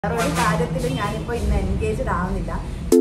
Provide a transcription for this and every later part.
വേറെ ഒരു കാര്യത്തിലും ഞാനിപ്പോൾ ഇന്ന് എൻഗേജ്ഡ് ആവുന്നില്ല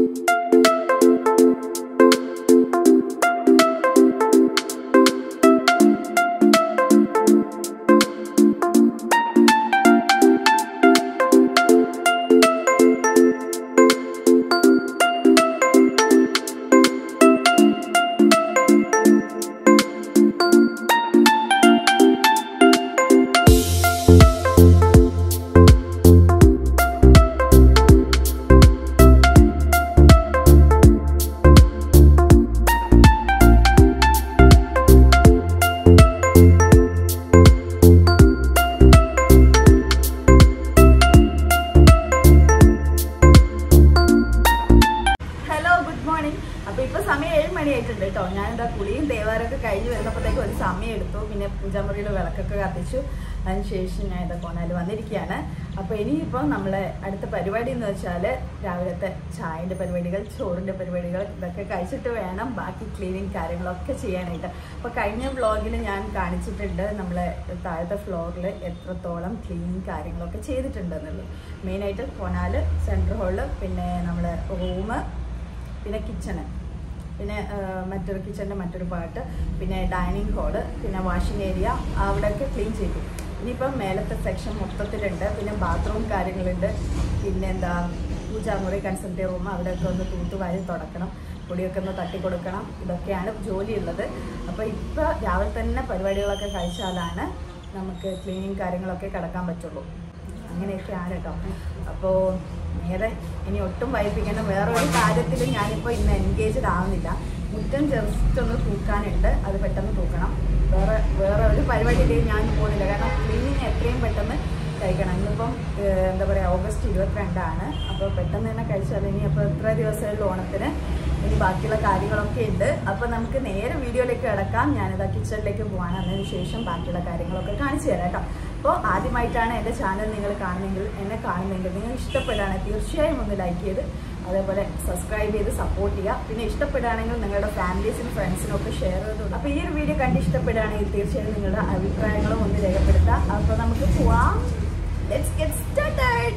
ഹലോ ഗുഡ് മോർണിംഗ് അപ്പോൾ ഇപ്പോൾ സമയം ഏഴ് മണിയായിട്ടുണ്ട് കേട്ടോ ഞാനിതാ കുളിയും തേവാരൊക്കെ കഴിഞ്ഞ് വരുന്നപ്പോഴത്തേക്ക് ഒരു സമയം എടുത്തു പിന്നെ പൂജാമുറിയിൽ വിളക്കൊക്കെ കത്തിച്ചു അതിനുശേഷം ഞാൻ ഇതാ കോണാൽ വന്നിരിക്കുകയാണ് അപ്പോൾ ഇനിയിപ്പോൾ നമ്മളെ അടുത്ത പരിപാടി എന്ന് വെച്ചാൽ രാവിലത്തെ ചായൻ്റെ പരിപാടികൾ ചോറിൻ്റെ പരിപാടികൾ ഇതൊക്കെ കഴിച്ചിട്ട് വേണം ബാക്കി ക്ലീനിങ് കാര്യങ്ങളൊക്കെ ചെയ്യാനായിട്ട് അപ്പോൾ കഴിഞ്ഞ വ്ളോഗിൽ ഞാൻ കാണിച്ചിട്ടുണ്ട് നമ്മളെ താഴത്തെ ഫ്ലോറിൽ എത്രത്തോളം ക്ലീനിങ് കാര്യങ്ങളൊക്കെ ചെയ്തിട്ടുണ്ട് എന്നുള്ളത് മെയിനായിട്ട് കൊനാല് സെൻട്രൽ ഹോള് പിന്നെ നമ്മുടെ റൂം പിന്നെ കിച്ചണ് പിന്നെ ആ, മറ്റൊരു കിച്ചണിൻ്റെ മറ്റൊരു പാർട്ട് പിന്നെ ഡൈനിങ് ഹാള് പിന്നെ വാഷിംഗ് ഏരിയ അവിടെയൊക്കെ ക്ലീൻ ചെയ്തു ഇനിയിപ്പം മേലത്തെ സെക്ഷൻ മൊത്തത്തിലുണ്ട് പിന്നെ ബാത്റൂം കാര്യങ്ങളുണ്ട് പിന്നെ എന്താ പൂജാമുറി കൺസൾട്ടി റൂം അവിടെയൊക്കെ ഒന്ന് തൂത്തുവാരി തുടക്കണം പൊടിയൊക്കെ ഒന്ന് തട്ടി കൊടുക്കണം ഇതൊക്കെയാണ് ജോലിയുള്ളത് അപ്പോൾ ഇപ്പോൾ രാവിലെ തന്നെ പരിപാടികളൊക്കെ കഴിച്ചാലാണ് നമുക്ക് ക്ലീനിങ് കാര്യങ്ങളൊക്കെ കിടക്കാൻ പറ്റുള്ളൂ അങ്ങനെയൊക്കെയാണ് കേട്ടോ അപ്പോൾ നേരെ ഇനി ഒട്ടും വൈകിപ്പിക്കേണ്ട വേറെ ഒരു കാര്യത്തിലും ഞാനിപ്പോൾ ഇന്ന് എൻഗേജ്ഡ് ആവുന്നില്ല മുറ്റം ജസ്റ്റ് ഒന്ന് തൂക്കാനുണ്ട് അത് പെട്ടെന്ന് തൂക്കണം വേറെ വേറെ ഒരു പരിപാടിയിലേക്ക് ഞാൻ പോകുന്നില്ല കാരണം ക്ലീനിങ് എത്രയും പെട്ടെന്ന് കഴിക്കണം ഇന്നിപ്പം ഏഹ്, എന്താ പറയുക ഓഗസ്റ്റ് ഇരുപത്തിരണ്ടാണ് അപ്പോൾ പെട്ടെന്ന് തന്നെ കഴിച്ചാൽ ഇനി അപ്പോൾ എത്ര ദിവസമുള്ള ഓണത്തിന് ഇനി ബാക്കിയുള്ള കാര്യങ്ങളൊക്കെ ഉണ്ട് അപ്പോൾ നമുക്ക് നേരെ വീഡിയോയിലേക്ക് കിടക്കാം ഞാനിതാ കിച്ചണിലേക്ക് പോകാൻ അതിന് ശേഷം ബാക്കിയുള്ള കാര്യങ്ങളൊക്കെ കാണിച്ചു തരാം കേട്ടോ അപ്പോൾ ആദ്യമായിട്ടാണ് എൻ്റെ ചാനൽ നിങ്ങൾ കാണുന്നെങ്കിൽ എന്നെ കാണുന്നെങ്കിൽ നിങ്ങൾ ഇഷ്ടപ്പെടുകയാണ് തീർച്ചയായും ഒന്ന് ലൈക്ക് ചെയ്ത് അതേപോലെ സബ്സ്ക്രൈബ് ചെയ്ത് സപ്പോർട്ട് ചെയ്യുക പിന്നെ ഇഷ്ടപ്പെടുകയാണെങ്കിൽ നിങ്ങളുടെ ഫാമിലീസിനും ഫ്രണ്ട്സിനും ഒക്കെ ഷെയർ ചെയ്തു അപ്പോൾ ഈ ഒരു വീഡിയോ കണ്ട് ഇഷ്ടപ്പെടുകയാണെങ്കിൽ തീർച്ചയായും നിങ്ങളുടെ അഭിപ്രായങ്ങളും ഒന്ന് രേഖപ്പെടുത്തുക അപ്പോൾ നമുക്ക് പോവാം ലെറ്റ്സ് ഗെറ്റ് സ്റ്റാർട്ടഡ്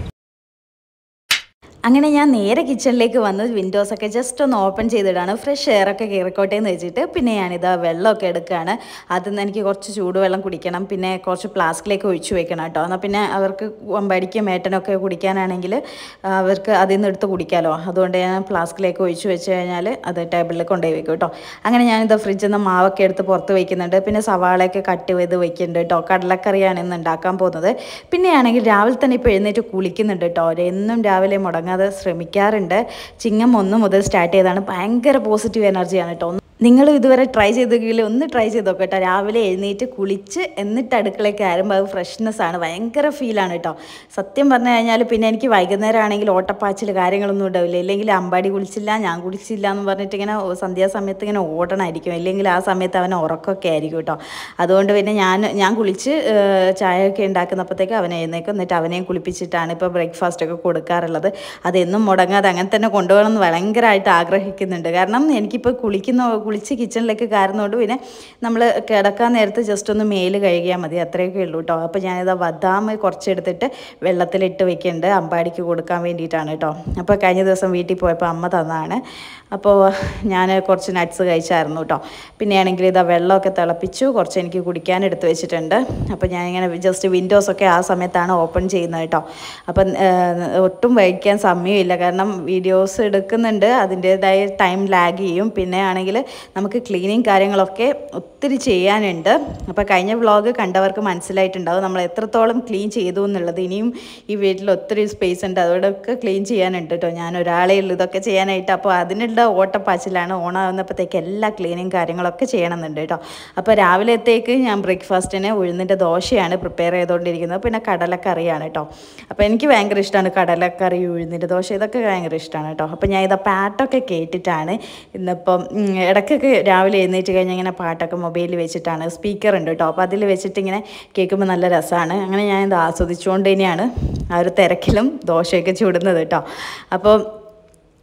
അങ്ങനെ ഞാൻ നേരെ കിച്ചണിലേക്ക് വന്ന് വിൻഡോസൊക്കെ ജസ്റ്റ് ഒന്ന് ഓപ്പൺ ചെയ്തിടാണ് ഫ്രഷ് എയർ ഒക്കെ കയറിക്കോട്ടെ എന്ന് വെച്ചിട്ട് പിന്നെ ഞാനിതാ വെള്ളമൊക്കെ എടുക്കുകയാണ് അതിൽ നിന്ന് എനിക്ക് കുറച്ച് ചൂടുവെള്ളം കുടിക്കണം പിന്നെ കുറച്ച് ഫ്ലാസ്കിലേക്ക് ഒഴിച്ചു വെക്കണം കേട്ടോ എന്നാൽ പിന്നെ അവർക്ക് വമ്പടിക്കും മേട്ടനൊക്കെ കുടിക്കാനാണെങ്കിൽ അവർക്ക് അതിൽ നിന്ന് എടുത്ത് കുടിക്കാമല്ലോ അതുകൊണ്ട് ഞാൻ ഫ്ലാസ്കിലേക്ക് ഒഴിച്ചു വെച്ച് കഴിഞ്ഞാൽ അത് ടേബിളിൽ കൊണ്ടുപോയി വെക്കും കേട്ടോ അങ്ങനെ ഞാനിത് ഫ്രിഡ്ജിൽ നിന്ന് മാവൊക്കെ എടുത്ത് പുറത്ത് വയ്ക്കുന്നുണ്ട് പിന്നെ സവാളയൊക്കെ കട്ട് ചെയ്ത് വെക്കുന്നുണ്ട് കേട്ടോ കടലക്കറിയാണ് ഇന്ന് ഉണ്ടാക്കാൻ പോകുന്നത് പിന്നെയാണെങ്കിൽ രാവിലെ തന്നെ ഇപ്പോൾ എഴുന്നേറ്റ് കുളിക്കുന്നുണ്ട് കേട്ടോ എന്നും രാവിലെ മുടങ്ങാതെ ശ്രമിക്കാറുണ്ട് ചിങ്ങം ഒന്ന് മുതൽ സ്റ്റാർട്ട് ചെയ്താണ് ഭയങ്കര പോസിറ്റീവ് എനർജിയാണ് കേട്ടോ നിങ്ങൾ ഇതുവരെ ട്രൈ ചെയ്തെങ്കിൽ ഒന്ന് ട്രൈ ചെയ്ത് നോക്കട്ടെ രാവിലെ എഴുന്നേറ്റ് കുളിച്ച് എന്നിട്ട് അടുക്കളയിൽ കയറുമ്പോൾ അത് ഫ്രഷ്നെസ് ആണ് ഭയങ്കര ഫീലാണ് കേട്ടോ സത്യം പറഞ്ഞു കഴിഞ്ഞാൽ പിന്നെ എനിക്ക് വൈകുന്നേരം ആണെങ്കിൽ ഓട്ടപ്പാച്ചിൽ കാര്യങ്ങളൊന്നും ഉണ്ടാവില്ല ഇല്ലെങ്കിൽ അമ്പാടി കുളിച്ചില്ല ഞാൻ കുളിച്ചില്ല എന്ന് പറഞ്ഞിട്ട് ഇങ്ങനെ സന്ധ്യാസമയത്ത് ഇങ്ങനെ ഓടണമായിരിക്കും ഇല്ലെങ്കിൽ ആ സമയത്ത് അവന് ഉറക്കമൊക്കെ ആയിരിക്കും കേട്ടോ അതുകൊണ്ട് പിന്നെ ഞാൻ ഞാൻ കുളിച്ച് ഏഹ്, ചായയൊക്കെ ഉണ്ടാക്കുന്നപ്പോഴത്തേക്ക് അവനെ എഴുന്നേക്കും എന്നിട്ട് അവനെയും കുളിപ്പിച്ചിട്ടാണ് ഇപ്പോൾ ബ്രേക്ക്ഫാസ്റ്റ് ഒക്കെ കൊടുക്കാറുള്ളത് അതെന്നും മുടങ്ങാതെ അങ്ങനെ തന്നെ കൊണ്ടുപോകണം എന്ന് ഭയങ്കരമായിട്ട് ആഗ്രഹിക്കുന്നുണ്ട് കാരണം എനിക്കിപ്പോൾ കുളിക്കുന്ന കുളിച്ച് കിച്ചണിലേക്ക് കയറുന്നതുകൊണ്ട് പിന്നെ നമ്മൾ കിടക്കാൻ നേരത്ത് ജസ്റ്റ് ഒന്ന് മേല് കഴുകിയാൽ മതി അത്രയൊക്കെ ഉള്ളൂ കേട്ടോ അപ്പോൾ ഞാനിതാ ബദാം കുറച്ചെടുത്തിട്ട് വെള്ളത്തിലിട്ട് വെക്കുന്നുണ്ട് അമ്പാടിക്ക് കൊടുക്കാൻ വേണ്ടിയിട്ടാണ് കേട്ടോ അപ്പോൾ കഴിഞ്ഞ ദിവസം വീട്ടിൽ പോയപ്പോൾ അമ്മ തന്നതാണ് അപ്പോൾ ഞാൻ കുറച്ച് നട്ട്സ് കഴിച്ചായിരുന്നു കേട്ടോ പിന്നെയാണെങ്കിൽ ഇതാ വെള്ളമൊക്കെ തിളപ്പിച്ചു കുറച്ച് എനിക്ക് കുടിക്കാൻ എടുത്ത് വെച്ചിട്ടുണ്ട് അപ്പോൾ ഞാനിങ്ങനെ ജസ്റ്റ് വിൻഡോസൊക്കെ ആ സമയത്താണ് ഓപ്പൺ ചെയ്യുന്നത് കേട്ടോ അപ്പം ഏഹ്, ഒട്ടും വൈകിക്കാൻ സമയമില്ല കാരണം വീഡിയോസ് എടുക്കുന്നുണ്ട് അതിൻ്റേതായ ടൈം ലാഗ് ചെയ്യും പിന്നെ ആണെങ്കിൽ നമുക്ക് ക്ലീനിങ് കാര്യങ്ങളൊക്കെ ഒത്തിരി ചെയ്യാനുണ്ട് അപ്പോൾ കഴിഞ്ഞ വ്ളോഗ് കണ്ടവർക്ക് മനസ്സിലായിട്ടുണ്ടാവും നമ്മൾ എത്രത്തോളം ക്ലീൻ ചെയ്തു എന്നുള്ളത് ഇനിയും ഈ വീട്ടിൽ ഒത്തിരി സ്പേസ് ഉണ്ട് അതോടൊക്കെ ക്ലീൻ ചെയ്യാനുണ്ട് കേട്ടോ ഞാൻ ഒരാളേ ഉള്ളൂ ഇതൊക്കെ ചെയ്യാനായിട്ട് അപ്പോൾ അതിനുള്ള ഓട്ടപ്പാച്ചിലാണ് ഓണാവുന്നപ്പോഴത്തേക്ക് എല്ലാ ക്ലീനിങ് കാര്യങ്ങളൊക്കെ ചെയ്യണമെന്നുണ്ട് കേട്ടോ അപ്പോൾ രാവിലത്തേക്ക് ഞാൻ ബ്രേക്ക്ഫാസ്റ്റിന് ഉഴുന്നിൻ്റെ ദോശയാണ് പ്രിപ്പയർ ചെയ്തുകൊണ്ടിരിക്കുന്നത് പിന്നെ കടലക്കറിയാണ് കേട്ടോ അപ്പോൾ എനിക്ക് ഭയങ്കര ഇഷ്ടമാണ് കടലക്കറി ഉഴുന്നിൻ്റെ ദോശ ഇതൊക്കെ ഭയങ്കര ഇഷ്ടമാണ് കേട്ടോ അപ്പോൾ ഞാൻ ഇത് പാട്ടൊക്കെ കേട്ടിട്ടാണ് ഇന്നിപ്പം ഉം, ഇടയ്ക്കൊക്കെ രാവിലെ എഴുന്നേറ്റ് കഴിഞ്ഞാൽ ഇങ്ങനെ പാട്ടൊക്കെ മൊബൈലിൽ വെച്ചിട്ടാണ് സ്പീക്കർ ഉണ്ട് കേട്ടോ അപ്പോൾ അതിൽ വെച്ചിട്ട് ഇങ്ങനെ കേൾക്കുമ്പോൾ നല്ല രസമാണ് അങ്ങനെ ഞാൻ ഇത് ആസ്വദിച്ചുകൊണ്ട് തന്നെയാണ് ആ ഒരു തിരക്കിലും ദോശയൊക്കെ ചുടുന്നത് കേട്ടോ അപ്പോൾ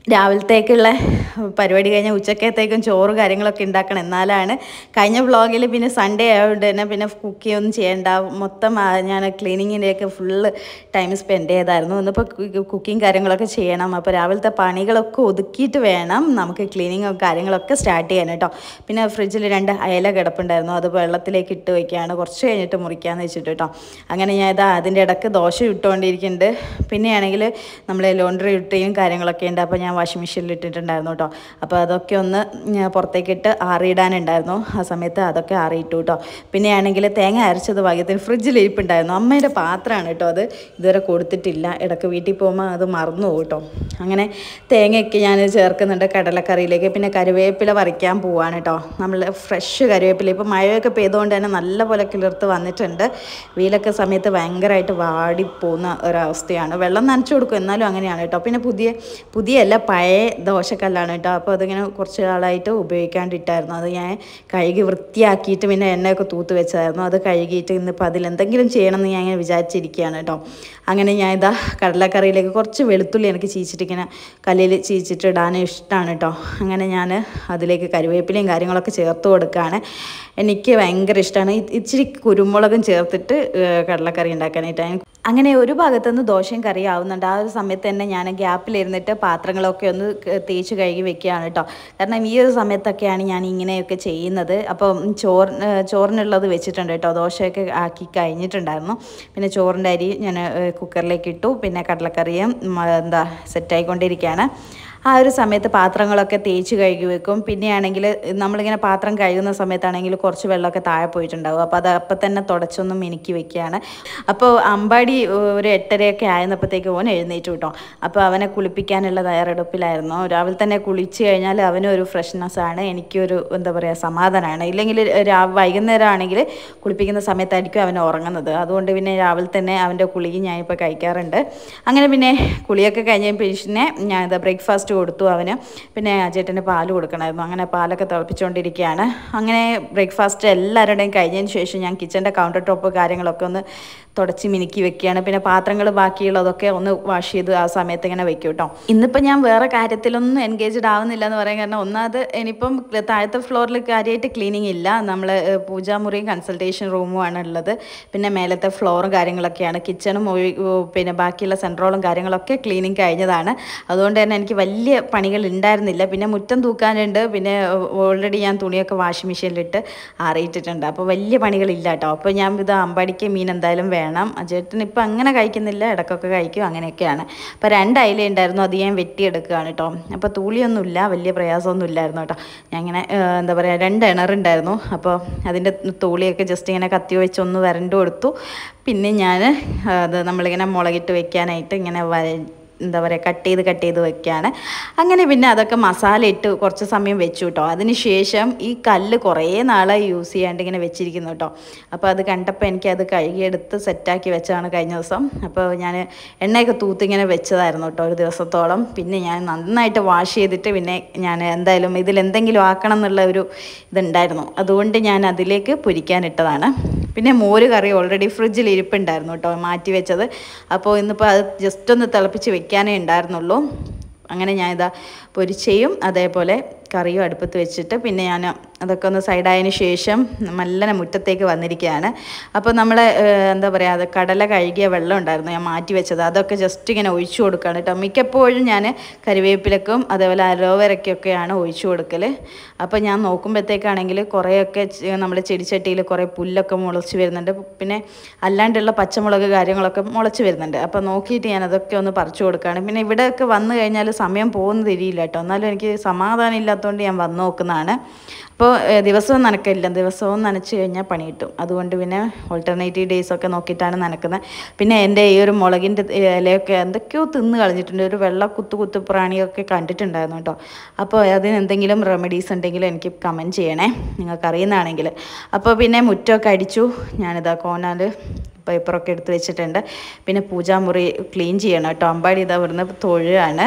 രാവിലത്തേക്കുള്ള പരിപാടി കഴിഞ്ഞാൽ ഉച്ചക്കത്തേക്കും ചോറ് കാര്യങ്ങളൊക്കെ ഉണ്ടാക്കണം എന്നാലാണ് കഴിഞ്ഞ വ്ളോഗിൽ പിന്നെ സൺഡേ ആയതുകൊണ്ട് തന്നെ പിന്നെ കുക്ക് ചെയ്യൊന്നും ചെയ്യേണ്ട മൊത്തം ആ, ഞാൻ ക്ലീനിങ്ങിൻ്റെയൊക്കെ ഫുള്ള് ടൈം സ്പെൻഡ് ചെയ്തായിരുന്നു ഇന്നിപ്പോൾ കുക്കിംഗ് കാര്യങ്ങളൊക്കെ ചെയ്യണം അപ്പോൾ രാവിലത്തെ പണികളൊക്കെ ഒതുക്കിയിട്ട് വേണം നമുക്ക് ക്ലീനിങ്ങും കാര്യങ്ങളൊക്കെ സ്റ്റാർട്ട് ചെയ്യാൻ കേട്ടോ പിന്നെ ഫ്രിഡ്ജിൽ രണ്ട് അയല കിടപ്പുണ്ടായിരുന്നു അത് വെള്ളത്തിലേക്ക് ഇട്ട് വയ്ക്കുകയാണ് കുറച്ച് കഴിഞ്ഞിട്ട് മുറിക്കാമെന്ന് വെച്ചിട്ട് കേട്ടോ അങ്ങനെ ഞാൻ ഇതാ അതിൻ്റെ ഇടയ്ക്ക് ദോശ ഇട്ടുകൊണ്ടിരിക്കുന്നുണ്ട് പിന്നെയാണെങ്കിൽ നമ്മൾ ലോണ്ടറി ഇട്ടുകയും കാര്യങ്ങളൊക്കെ ഉണ്ട് അപ്പോൾ ഞാൻ വാഷിംഗ് മെഷീനിൽ ഇട്ടിട്ടുണ്ടായിരുന്നു കേട്ടോ അപ്പോൾ അതൊക്കെ ഒന്ന് ഞാൻ പുറത്തേക്കിട്ട് ആറിയിടാനുണ്ടായിരുന്നു ആ സമയത്ത് അതൊക്കെ ആറിയിട്ടു കേട്ടോ പിന്നെയാണെങ്കിൽ തേങ്ങ അരച്ചത് ഭാഗ്യത്തിന് ഫ്രിഡ്ജിൽ ഇരിപ്പുണ്ടായിരുന്നു അമ്മയുടെ പാത്രമാണ് കേട്ടോ അത് ഇതുവരെ കൊടുത്തിട്ടില്ല ഇടയ്ക്ക് വീട്ടിൽ പോകുമ്പോൾ അത് മറന്നു പോകും കേട്ടോ അങ്ങനെ തേങ്ങയൊക്കെ ഞാൻ ചേർക്കുന്നുണ്ട് കടലക്കറിയിലേക്ക് പിന്നെ കറിവേപ്പില പറിക്കാൻ പോവാണ് കേട്ടോ നമ്മൾ ഫ്രഷ് കറിവേപ്പില ഇപ്പോൾ മഴയൊക്കെ പെയ്തുകൊണ്ട് തന്നെ നല്ലപോലെ കിളിർത്ത് വന്നിട്ടുണ്ട് വെയിലൊക്കെ സമയത്ത് ഭയങ്കരമായിട്ട് വാടിപ്പോകുന്ന ഒരവസ്ഥയാണ് വെള്ളം നനച്ചു കൊടുക്കും എന്നാലും അങ്ങനെയാണ് കേട്ടോ പിന്നെ പുതിയ പുതിയല്ല പഴയ ദോശക്കല്ലാണ് കേട്ടോ അപ്പോൾ അതിങ്ങനെ കുറച്ച് നാളായിട്ട് ഉപയോഗിക്കാണ്ടിട്ടായിരുന്നു അത് ഞാൻ കഴുകി വൃത്തിയാക്കിയിട്ട് പിന്നെ എണ്ണയൊക്കെ തൂത്ത് വെച്ചതായിരുന്നു അത് കഴുകിയിട്ട് ഇന്നിപ്പോൾ അതിൽ എന്തെങ്കിലും ചെയ്യണമെന്ന് ഞാൻ ഇങ്ങനെ വിചാരിച്ചിരിക്കുകയാണ് കേട്ടോ അങ്ങനെ ഞാൻ ഇതാ കടലക്കറിയിലേക്ക് കുറച്ച് വെളുത്തുള്ളി എനിക്ക് ചീച്ചിട്ട് ഇങ്ങനെ കല്ലിൽ ചീച്ചിട്ട് ഇടാൻ ഇഷ്ടമാണ് കേട്ടോ അങ്ങനെ ഞാൻ അതിലേക്ക് കറിവേപ്പിലയും കാര്യങ്ങളൊക്കെ ചേർത്ത് കൊടുക്കുകയാണ് എനിക്ക് ഭയങ്കര ഇഷ്ടമാണ് ഇച്ചിരി കുരുമുളകും ചേർത്തിട്ട് ഏഹ്, കടലക്കറി ഉണ്ടാക്കാനായിട്ട് അങ്ങനെ ഒരു ഭാഗത്തുനിന്ന് ദോശയും കറിയും ആവുന്നുണ്ട് ആ ഒരു സമയത്ത് തന്നെ ഞാൻ ഗ്യാപ്പിലിരുന്നിട്ട് പാത്രങ്ങളൊക്കെ ഒന്ന് ക- തേച്ച് കഴുകി വെക്കുകയാണ് കേട്ടോ കാരണം ഈ ഒരു സമയത്തൊക്കെയാണ് ഞാൻ ഇങ്ങനെയൊക്കെ ചെയ്യുന്നത് അപ്പം ചോറ് ഏഹ്, ചോറിനുള്ളത് വെച്ചിട്ടുണ്ട് കേട്ടോ ദോശയൊക്കെ ആക്കി കഴിഞ്ഞിട്ടുണ്ടായിരുന്നു പിന്നെ ചോറിൻ്റെ അരി ഞാൻ ഏഹ്, കുക്കറിലേക്ക് ഇട്ടു പിന്നെ കടലക്കറിയും ഉം, എന്താ സെറ്റായിക്കൊണ്ടിരിക്കുകയാണ് ആ ഒരു സമയത്ത് പാത്രങ്ങളൊക്കെ തേച്ച് കഴുകി വെക്കും പിന്നെയാണെങ്കിൽ നമ്മളിങ്ങനെ പാത്രം കഴുകുന്ന സമയത്താണെങ്കിൽ കുറച്ച് വെള്ളമൊക്കെ താഴെ പോയിട്ടുണ്ടാവും അപ്പോൾ അത് അപ്പം തന്നെ തുടച്ചൊന്നും മിനുക്കി വെക്കുകയാണ് അപ്പോൾ അമ്പാടി ഒരു എട്ടരയൊക്കെ ആയിരുന്നപ്പോഴത്തേക്ക് ഓൻ എഴുന്നേറ്റ് കേട്ടോ അപ്പോൾ അവനെ കുളിപ്പിക്കാനുള്ള തയ്യാറെടുപ്പിലായിരുന്നു രാവിലെ തന്നെ കുളിച്ച് കഴിഞ്ഞാൽ അവനും ഒരു ഫ്രഷ്നെസ് ആണ് എനിക്കൊരു എന്താ പറയുക സമാധാനമാണ് ഇല്ലെങ്കിൽ രാ വൈകുന്നേരം ആണെങ്കിൽ കുളിപ്പിക്കുന്ന സമയത്തായിരിക്കും അവൻ ഉറങ്ങുന്നത് അതുകൊണ്ട് പിന്നെ രാവിലെ തന്നെ അവൻ്റെ കുളി ഞാനിപ്പോൾ കഴിക്കാറുണ്ട് അങ്ങനെ പിന്നെ കുളിയൊക്കെ കഴിഞ്ഞ പിന്നെ ഞാൻ ഇത് ബ്രേക്ക്ഫാസ്റ്റ് കൊടുത്തു അവന് പിന്നെ ചേട്ടന് പാല് കൊടുക്കണമായിരുന്നു അങ്ങനെ പാലൊക്കെ തിളപ്പിച്ചുകൊണ്ടിരിക്കുകയാണ് അങ്ങനെ ബ്രേക്ക്ഫാസ്റ്റ് എല്ലാവരുടെയും കഴിഞ്ഞതിന് ശേഷം ഞാൻ കിച്ചൻ്റെ കൗണ്ടർ ടോപ്പ് കാര്യങ്ങളൊക്കെ ഒന്ന് തുടച്ച് മിനുക്കി വെക്കുകയാണ് പിന്നെ പാത്രങ്ങൾ ബാക്കിയുള്ളതൊക്കെ ഒന്ന് വാഷ് ചെയ്ത് ആ സമയത്ത് ഇങ്ങനെ വെക്കും കേട്ടോ ഇന്നിപ്പോൾ ഞാൻ വേറെ കാര്യത്തിലൊന്നും എൻഗേജ്ഡ് ആവുന്നില്ല എന്ന് പറയാൻ കാരണം ഒന്നാമത് ഇനിയിപ്പം താഴത്തെ ഫ്ലോറിൽ കാര്യമായിട്ട് ക്ലീനിങ് ഇല്ല നമ്മൾ പൂജാമുറിയും കൺസൾട്ടേഷൻ റൂമുമാണ് ഉള്ളത് പിന്നെ മേലത്തെ ഫ്ലോറും കാര്യങ്ങളൊക്കെയാണ് കിച്ചണും ഒഴി- ഓ, പിന്നെ ബാക്കിയുള്ള സെൻട്രോളും കാര്യങ്ങളൊക്കെ ക്ലീനിങ് കഴിഞ്ഞതാണ് അതുകൊണ്ട് തന്നെ എനിക്ക് വലിയ പണികൾ ഉണ്ടായിരുന്നില്ല പിന്നെ മുറ്റം തൂക്കാനുണ്ട് പിന്നെ ഓൾറെഡി ഞാൻ തുണിയൊക്കെ വാഷിംഗ് മെഷീനിലിട്ട് ആറിയിട്ടിട്ടുണ്ട് അപ്പോൾ വലിയ പണികളില്ല കേട്ടോ അപ്പോൾ ഞാൻ ഇത് അമ്പാടിക്ക് മീൻ എന്തായാലും വേണം അജേട്ടൻ ഇപ്പം അങ്ങനെ കഴിക്കുന്നില്ല ഇടയ്ക്കൊക്കെ കഴിക്കും അങ്ങനെയൊക്കെയാണ് അപ്പോൾ രണ്ട് അയില ഉണ്ടായിരുന്നു അത് ഞാൻ വെട്ടിയെടുക്കുകയാണ് കേട്ടോ അപ്പോൾ തൂളിയൊന്നുമില്ല വലിയ പ്രയാസമൊന്നും ഇല്ലായിരുന്നു കേട്ടോ ഞാൻ ഇങ്ങനെ ഏഹ്, എന്താ പറയുക രണ്ട് ഇണറുണ്ടായിരുന്നു അപ്പോൾ അതിൻ്റെ തൂളിയൊക്കെ ജസ്റ്റ് ഇങ്ങനെ കത്തി വെച്ച് ഒന്ന് വരണ്ട് കൊടുത്തു പിന്നെ ഞാൻ അത് നമ്മളിങ്ങനെ മുളകിട്ട് വെക്കാനായിട്ട് ഇങ്ങനെ വര എന്താ പറയുക കട്ട് ചെയ്ത് കട്ട് ചെയ്ത് വെക്കുകയാണ് അങ്ങനെ പിന്നെ അതൊക്കെ മസാല ഇട്ട് കുറച്ച് സമയം വെച്ചു കേട്ടോ അതിന് ശേഷം ഈ കല്ല് കുറേ നാളായി യൂസ് ചെയ്യാണ്ട് ഇങ്ങനെ വെച്ചിരിക്കുന്നു കേട്ടോ അപ്പോൾ അത് കണ്ടപ്പോൾ എനിക്ക് അത് കഴുകിയെടുത്ത് സെറ്റാക്കി വെച്ചതാണ് കഴിഞ്ഞ ദിവസം അപ്പോൾ ഞാൻ എണ്ണയൊക്കെ തൂത്ത് ഇങ്ങനെ വെച്ചതായിരുന്നു കേട്ടോ ഒരു ദിവസത്തോളം പിന്നെ ഞാൻ നന്നായിട്ട് വാഷ് ചെയ്തിട്ട് പിന്നെ ഞാൻ എന്തായാലും ഇതിൽ എന്തെങ്കിലും ആക്കണം എന്നുള്ള ഒരു ഇതുണ്ടായിരുന്നു അതുകൊണ്ട് ഞാൻ അതിലേക്ക് പൊരിക്കാനിട്ടതാണ് പിന്നെ മോര് കറി ഓൾറെഡി ഫ്രിഡ്ജിൽ ഇരിപ്പുണ്ടായിരുന്നു കേട്ടോ മാറ്റി വെച്ചത് അപ്പോൾ ഇന്നിപ്പോൾ അത് ജസ്റ്റ് ഒന്ന് തിളപ്പിച്ച് വെക്കാനേ ഉണ്ടായിരുന്നുള്ളൂ അങ്ങനെ ഞാനിതാ പൊരിച്ചയും അതേപോലെ കറിയും അടുപ്പത്ത് വെച്ചിട്ട് പിന്നെ ഞാൻ അതൊക്കെ ഒന്ന് സൈഡായതിന് ശേഷം മെല്ലനെ മുറ്റത്തേക്ക് വന്നിരിക്കുകയാണ് അപ്പോൾ നമ്മൾ എന്താ പറയുക അത് കടല കഴുകിയ വെള്ളം ഉണ്ടായിരുന്നു ഞാൻ മാറ്റി വെച്ചത് അതൊക്കെ ജസ്റ്റ് ഇങ്ങനെ ഒഴിച്ചു കൊടുക്കുകയാണ് കേട്ടോ മിക്കപ്പോഴും ഞാൻ കറിവേപ്പിലക്കും അതേപോലെ അലോവേരയ്ക്കൊക്കെയാണ് ഒഴിച്ചു കൊടുക്കൽ അപ്പോൾ ഞാൻ നോക്കുമ്പോഴത്തേക്കാണെങ്കിൽ കുറേയൊക്കെ നമ്മുടെ ചെടിച്ചട്ടിയിൽ കുറേ പുല്ലൊക്കെ മുളച്ച് വരുന്നുണ്ട് പിന്നെ അല്ലാണ്ടുള്ള പച്ചമുളക് കാര്യങ്ങളൊക്കെ മുളച്ച് വരുന്നുണ്ട് അപ്പോൾ നോക്കിയിട്ട് ഞാൻ അതൊക്കെ ഒന്ന് പറിച്ചു കൊടുക്കുകയാണ് പിന്നെ ഇവിടെയൊക്കെ വന്നു കഴിഞ്ഞാൽ സമയം പോകുന്നത് തിരിയില്ല കേട്ടോ എന്നാലും എനിക്ക് സമാധാനം ഇല്ലാത്തതുകൊണ്ട് ഞാൻ വന്ന് നോക്കുന്നതാണ് അപ്പോൾ ഏഹ്, ദിവസവും നനക്കില്ല ദിവസവും നനച്ച് കഴിഞ്ഞാൽ പണി കിട്ടും അതുകൊണ്ട് പിന്നെ ഓൾട്ടർനേറ്റീവ് ഡേയ്സ് ഒക്കെ നോക്കിയിട്ടാണ് നനക്കുന്നത് പിന്നെ എൻ്റെ ഈ ഒരു മുളകിൻ്റെ ഇലയൊക്കെ എന്തൊക്കെയോ തിന്ന് കളഞ്ഞിട്ടുണ്ട് ഒരു വെള്ള കുത്തു കുത്തു പ്രാണിയൊക്കെ കണ്ടിട്ടുണ്ടായിരുന്നു കേട്ടോ അപ്പോൾ അതിന് എന്തെങ്കിലും റെമഡീസ് ഉണ്ടെങ്കിൽ എനിക്ക് കമൻറ്റ് ചെയ്യണേ നിങ്ങൾക്ക് അറിയുന്നതാണെങ്കിൽ അപ്പോൾ പിന്നെ മുറ്റമൊക്കെ അടിച്ചു ഞാനിതാ കോനാൽ പേപ്പറൊക്കെ എടുത്ത് വെച്ചിട്ടുണ്ട് പിന്നെ പൂജാമുറി ക്ലീൻ ചെയ്യണം കേട്ടോ അമ്പാടി ഇതാ ഇവിടുന്ന് തൊഴുകയാണ്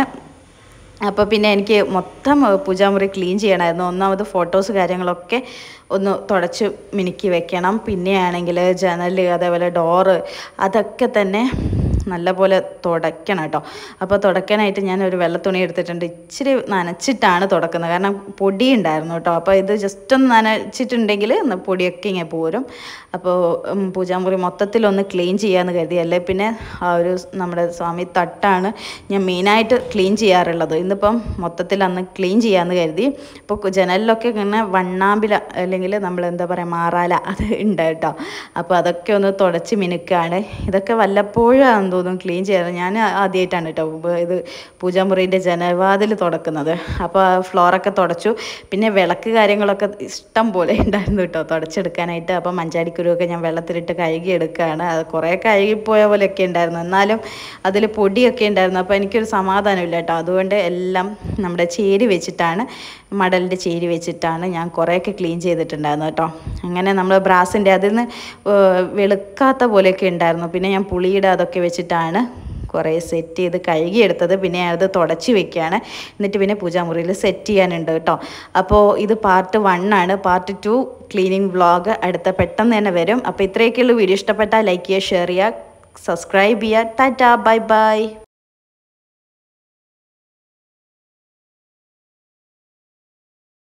അപ്പോൾ പിന്നെ എനിക്ക് മൊത്തം പൂജാമുറി ക്ലീൻ ചെയ്യണമായിരുന്നു ഒന്നാമത് ഫോട്ടോസ് കാര്യങ്ങളൊക്കെ ഒന്ന് തുടച്ച് മിനുക്കി വെക്കണം പിന്നെയാണെങ്കിൽ ജനൽ അതേപോലെ ഡോറ് അതൊക്കെ തന്നെ നല്ലപോലെ തുടയ്ക്കണം കേട്ടോ അപ്പോൾ തുടയ്ക്കാനായിട്ട് ഞാൻ ഒരു വെള്ള തുണി എടുത്തിട്ടുണ്ട് ഇച്ചിരി നനച്ചിട്ടാണ് തുടക്കുന്നത് കാരണം പൊടി ഉണ്ടായിരുന്നു കേട്ടോ അപ്പോൾ ഇത് ജസ്റ്റ് ഒന്ന് നനച്ചിട്ടുണ്ടെങ്കിൽ ഒന്ന് പൊടിയൊക്കെ ഇങ്ങനെ പോരും അപ്പോൾ ഉം, പൂജാമുറി മൊത്തത്തിലൊന്ന് ക്ലീൻ ചെയ്യാമെന്ന് കരുതി അല്ലേ പിന്നെ ആ ഒരു നമ്മുടെ സ്വാമി തട്ടാണ് ഞാൻ മെയിനായിട്ട് ക്ലീൻ ചെയ്യാറുള്ളത് ഇന്നിപ്പം മൊത്തത്തിൽ അന്ന് ക്ലീൻ ചെയ്യാമെന്ന് കരുതി അപ്പോൾ ജനലിലൊക്കെ ഇങ്ങനെ വണ്ണാമ്പില അല്ലെങ്കിൽ നമ്മൾ എന്താ പറയുക മാറാല അത് ഉണ്ട് കേട്ടോ അപ്പോൾ അതൊക്കെ ഒന്ന് തുടച്ച് മിനുക്കാണ് ഇതൊക്കെ വല്ലപ്പോഴാണെന്ന് തോന്നുന്നു ക്ലീൻ ചെയ്യാറ് ഞാൻ ആദ്യമായിട്ടാണ് കേട്ടോ ഉപ- ഇത് പൂജാമുറിൻ്റെ ജനവാതിൽ തുടക്കുന്നത് അപ്പോൾ ആ ഫ്ലോറൊക്കെ തുടച്ചു പിന്നെ വിളക്ക് കാര്യങ്ങളൊക്കെ ഇഷ്ടം പോലെ ഉണ്ടായിരുന്നു കേട്ടോ തുടച്ചെടുക്കാനായിട്ട് അപ്പോൾ മഞ്ചാടിക്കുരുവൊക്കെ ഞാൻ വെള്ളത്തിലിട്ട് കഴുകി എടുക്കുകയാണ് അത് കുറേ കഴുകിപ്പോയ പോലെയൊക്കെ ഉണ്ടായിരുന്നു എന്നാലും അതിൽ പൊടിയൊക്കെ ഉണ്ടായിരുന്നു അപ്പോൾ എനിക്കൊരു സമാധാനമില്ല കേട്ടോ അതുകൊണ്ട് എല്ലാം നമ്മുടെ ചേരി വെച്ചിട്ടാണ് മടലിൻ്റെ ചേരി വെച്ചിട്ടാണ് ഞാൻ കുറേയൊക്കെ ക്ലീൻ ചെയ്തിട്ടുണ്ടായിരുന്നു കേട്ടോ അങ്ങനെ നമ്മൾ ബ്രാസിൻ്റെ അതിൽ നിന്ന് വെളുക്കാത്ത പോലെയൊക്കെ ഉണ്ടായിരുന്നു പിന്നെ ഞാൻ പുളിയുടെ അതൊക്കെ വെച്ചിട്ടാണ് കുറേ സെറ്റ് ചെയ്ത് കഴുകിയെടുത്തത് പിന്നെ അത് തുടച്ച് വെക്കുകയാണ് എന്നിട്ട് പിന്നെ പൂജാമുറിയിൽ സെറ്റ് ചെയ്യാനുണ്ട് കേട്ടോ അപ്പോൾ ഇത് പാർട്ട് വൺ ആണ് പാർട്ട് ടു ക്ലീനിങ് വ്ളോഗ് അടുത്ത പെട്ടെന്ന് തന്നെ വരും അപ്പോൾ ഇത്രയൊക്കെയുള്ള വീഡിയോ ഇഷ്ടപ്പെട്ടാൽ ലൈക്ക് ചെയ്യുക ഷെയർ ചെയ്യുക സബ്സ്ക്രൈബ് ചെയ്യുക ടാറ്റാ ബൈ ബൈ